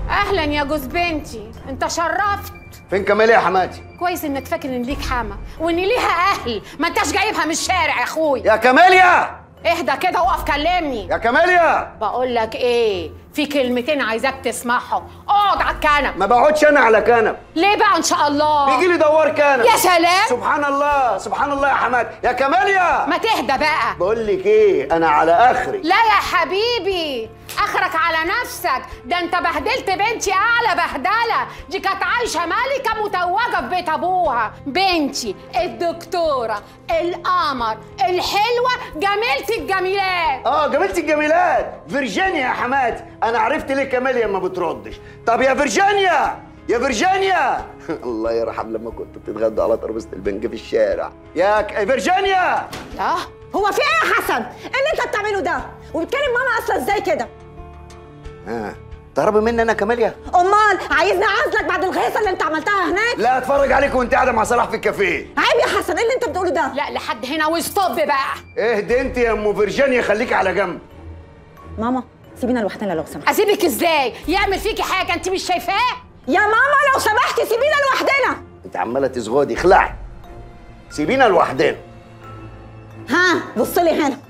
اهلا يا جوز بنتي انت شرفت فين كمال يا حماتي كويس انك فاكر ان ليك حما وان ليها اهل ما انتش جايبها من الشارع يا اخويا يا كماليا اهدى كده وقف كلمني يا كماليا بقول لك ايه في كلمتين عايزاك تسمعهم اقعد على الكنب ما بقعدش انا على كنب ليه بقى ان شاء الله بيجي لي دوار كنب يا سلام سبحان الله سبحان الله يا حماتي يا كماليا ما تهدى بقى بقول لك ايه انا على اخري لا يا حبيبي اخرك على نفسك ده انت بهدلت بنتي اعلى بهدله دي كانت عايشه ملكه متوجه في بيت ابوها بنتي الدكتوره القمر الحلوه جميله الجميلات اه جميلة الجميلات فيرجينيا يا حماتي انا عرفت ليه كماليا ما بتردش طب يا فيرجينيا يا فيرجينيا الله يرحم لما كنتوا بتتغدوا على ترابيزه البنج في الشارع يا ك... فيرجينيا لا هو في ايه يا حسن؟ ايه اللي انت بتعمله ده؟ وبتكلم ماما اصلا ازاي كده؟ ها تهربي مني انا كماليا امال عايزني اعزلك بعد الغيصه اللي انت عملتها هناك؟ لا اتفرج عليك وانت قاعده مع صلاح في الكافيه عيب يا حسن ايه اللي انت بتقوله ده؟ لا لحد هنا وستوب بقى اهدي انت يا ام فيرجينيا خليكي على جنب ماما سيبينا لوحدنا لو سمحت اسيبك ازاي يعمل فيكي حاجه انت مش شايفاه يا ماما لو سمحتي سيبينا لوحدنا انت عماله تزغدي اخلعي سيبينا لوحدنا ها بص لي هنا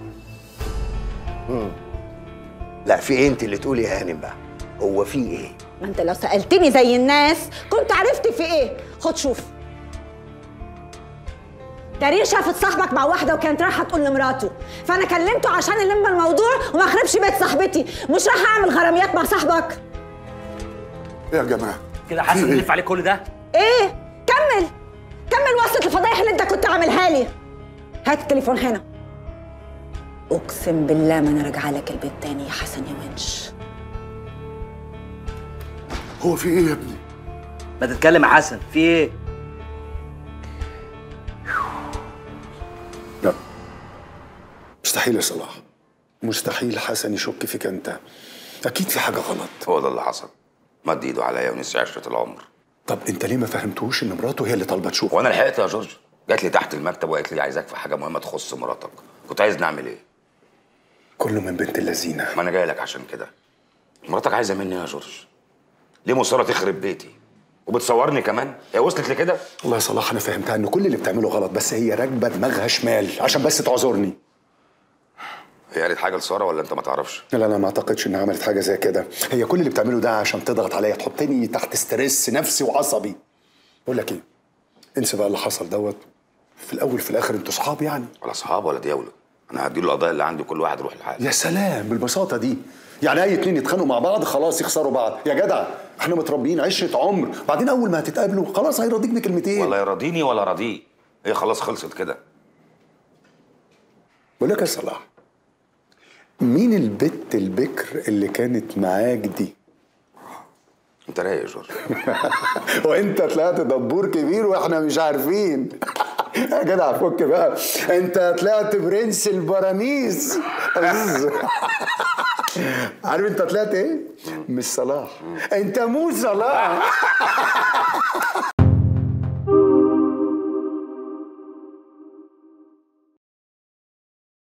لا في ايه انت اللي تقولي يا هانم بقى هو في ايه ما انت لو سالتني زي الناس كنت عرفت في ايه خد شوف دارين شافت صاحبك مع واحده وكانت رايحه تقول لمراته فانا كلمته عشان نلم الموضوع وما اخربش بيت صاحبتي مش رايحه اعمل غراميات مع صاحبك يا جماعه كده حسن نلف عليك كل ده ايه كمل كمل وصلة الفضايح اللي انت كنت عاملها لي هات التليفون هنا اقسم بالله ما انا راجعه لك البيت تاني يا حسن يا ونش هو في ايه يا ابني ما تتكلم يا حسن في ايه لا مستحيل يا صلاح مستحيل حسن يشك فيك انت اكيد في حاجه غلط هو ده اللي حصل مد ايده عليا ونسي عشرة العمر طب انت ليه ما فهمتوش ان مراته هي اللي طالبه تشوفه وانا لحقت يا جورج جات لي تحت المكتب وقالت لي عايزاك في حاجه مهمه تخص مراتك كنت عايز نعمل ايه كله من بنت اللذينه ما انا جاي لك عشان كده مراتك عايزه مني إيه يا جورج ليه مصره تخرب بيتي وبتصورني كمان هي وصلت لكده والله يا صلاح انا فهمتها ان كل اللي بتعمله غلط بس هي راكبه دماغها شمال عشان بس تعذرني هي قالت حاجه لساره ولا انت ما تعرفش لا انا ما اعتقدش انها عملت حاجه زي كده هي كل اللي بتعمله ده عشان تضغط عليا تحطني تحت ستريس نفسي وعصبي بقول لك ايه انسى بقى اللي حصل دوت في الاول في الاخر انتوا صحاب يعني ولا اصحاب ولا ديوله انا هديله القضايا اللي عندي كل واحد يروح لحاله يا سلام بالبساطه دي يعني اي اتنين يتخانقوا مع بعض خلاص يخسروا بعض يا جدع احنا متربيين عشره عمر بعدين اول ما هتتقابلوا خلاص هيرضيك بكلمتين ولا يراضيني ولا راضيه هي خلاص خلصت كده بقول لك يا صلاح مين البت البكر اللي كانت معاك دي انت رايق يا جورج وانت طلعت دبور كبير واحنا مش عارفين يا جدع فك بقى انت طلعت برنس البرانيس عارف انت طلعت ايه؟ مش صلاح انت مو صلاح